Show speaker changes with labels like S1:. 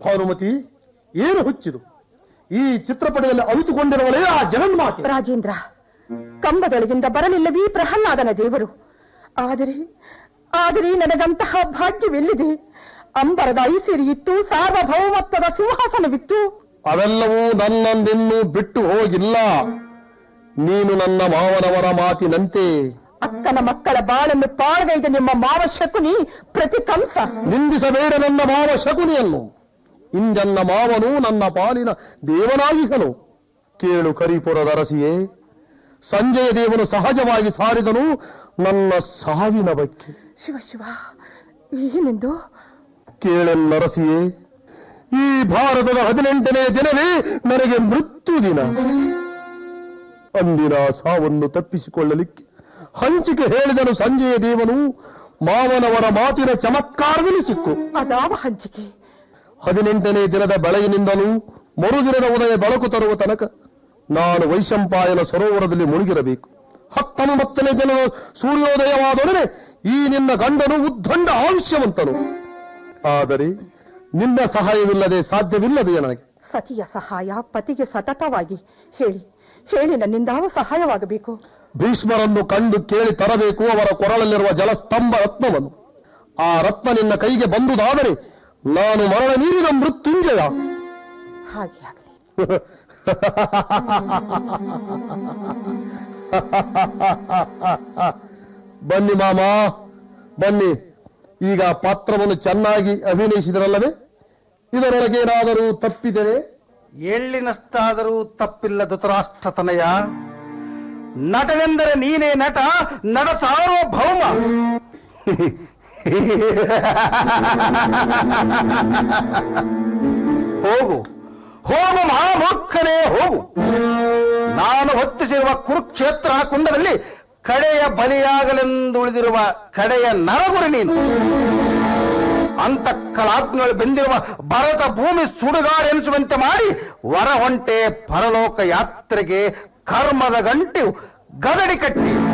S1: ಭಾನುಮತಿ ಏನು ಹುಚ್ಚಿದು ಈ ಚಿತ್ರಪಟದಲ್ಲಿ ಅವಿತುಕೊಂಡಿರುವಲೇ ಆ ಜಗನ್ಮಾತೆ
S2: ರಾಜೇಂದ್ರ ಕಂಬದೊಳಗಿಂದ ಬರಲಿಲ್ಲವೇ ಪ್ರಹ್ಲಾದನ ದೇವರು ಆದರೆ ಆದರೆ ನನಗಂತಹ ಭಾಗ್ಯವೆಲ್ಲಿದೆ ಅಂಬರದ ಐಸಿರಿ ಇತ್ತು ಸಾರ್ವಭೌಮತ್ವದ ಸಿಂಹಾಸನವಿತ್ತು
S1: ಅವೆಲ್ಲವೂ ನನ್ನನ್ನಿನ್ನೂ ಬಿಟ್ಟು ಹೋಗಿಲ್ಲ ನೀನು ನನ್ನ ಮಾವನವರ ಮಾತಿನಂತೆ
S2: ಅಕ್ಕನ ಮಕ್ಕಳ ಬಾಳನ್ನು ಪಾಳ್ಗೈದ ನಿಮ್ಮ ಮಾವ ಶಕುನಿ ಪ್ರತಿ ಕಂಸ
S1: ನಿಂದಿಸಬೇಡ ನನ್ನ ಮಾವ ಶಕುನಿಯನ್ನು ಇಂದನ್ನ ಮಾವನು ನನ್ನ ಪಾಲಿನ ದೇವನಾಗಿಹನು ಕೇಳು ಕರಿಪುರದ ಅರಸಿಯೇ ಸಂಜಯ ದೇವನು ಸಹಜವಾಗಿ ಸಾರಿದನು ನನ್ನ ಸಾವಿನ ಬಗ್ಗೆ
S2: ಶಿವ ಶಿವ ಏನೆಂದು
S1: ಕೇಳೆನ್ನರಸಿಯೇ ಈ ಭಾರತದ ಹದಿನೆಂಟನೇ ದಿನವೇ ನನಗೆ ಮೃತ್ಯು ದಿನ ಅಂದಿನ ಸಾವನ್ನು ತಪ್ಪಿಸಿಕೊಳ್ಳಲಿಕ್ಕೆ ಹಂಚಿಕೆ ಹೇಳಿದನು ಸಂಜಯ ದೇವನು ಮಾವನವರ ಮಾತಿನ ಚಮತ್ಕಾರದಲ್ಲಿ ಸಿಕ್ಕು
S2: ಅದಾವ ಹಂಚಿಕೆ
S1: ಹದಿನೆಂಟನೇ ದಿನದ ಬೆಳಗಿನಿಂದಲೂ ಮರುದಿನದ ಉದಯ ಬೆಳಕು ತರುವ ತನಕ ನಾನು ವೈಶಂಪಾಯನ ಸರೋವರದಲ್ಲಿ ಮುಳುಗಿರಬೇಕು ಹತ್ತೊಂಬತ್ತನೇ ದಿನ ಸೂರ್ಯೋದಯವಾದೊಡನೆ ಈ ನಿನ್ನ ಗಂಡನು ಉದ್ದಂಡ ಆಯುಷ್ಯವಂತನು ಆದರೆ ನಿನ್ನ ಸಹಾಯವಿಲ್ಲದೆ ಸಾಧ್ಯವಿಲ್ಲದೆ ನನಗೆ
S2: ಸತಿಯ ಸಹಾಯ ಪತಿಗೆ ಸತತವಾಗಿ ಹೇಳಿ ಹೇಳಿ ನನ್ನಿಂದಾವ ಸಹಾಯವಾಗಬೇಕು
S1: ಭೀಷ್ಮರನ್ನು ಕಂಡು ಕೇಳಿ ತರಬೇಕು ಅವರ ಕೊರಳಲ್ಲಿರುವ ಜಲಸ್ತಂಭ ರತ್ನವನ್ನು ಆ ರತ್ನ ನಿನ್ನ ಕೈಗೆ ಬಂದುದಾದರೆ ನಾನು ಮರಣ ನೀರಿನ ಮೃತ್ಯುಂಜಯ
S2: ಹಾಗೆ ಆಗಲಿ
S1: ಬನ್ನಿ ಮಾಮ ಬನ್ನಿ ಈಗ ಪಾತ್ರವನ್ನು ಚೆನ್ನಾಗಿ ಅಭಿನಯಿಸಿದರಲ್ಲವೇ ಇದರೊಳಗೆ ಏನಾದರೂ ತಪ್ಪಿದರೆ
S3: ಎಳ್ಳಿನಷ್ಟಾದರೂ ತಪ್ಪಿಲ್ಲ ಧೃತರಾಷ್ಟ್ರತನಯ ನಟನೆಂದರೆ ನೀನೇ ನಟ ನಟ ಸಾರ್ವಭೌಮ ಹೋಗು ಹೋಗು ಮಹಾಮೂರ್ಖನೇ ಹೋಗು ನಾನು ಹೊತ್ತಿಸಿರುವ ಕುರುಕ್ಷೇತ್ರ ಕುಂಡದಲ್ಲಿ ಕಡೆಯ ಬಲಿಯಾಗಲೆಂದು ಉಳಿದಿರುವ ಕಡೆಯ ನರಗುರಿ ನೀನು ಅಂತಃಕಲಾಗ್ನಿಗಳು ಬೆಂದಿರುವ ಭರತ ಭೂಮಿ ಸುಡುಗಾಡು ಎನಿಸುವಂತೆ ಮಾಡಿ ವರ ಹೊಂಟೆ ಪರಲೋಕ ಯಾತ್ರೆಗೆ ಕರ್ಮದ ಗಂಟೆ ಗದಡಿ ಕಟ್ಟಿ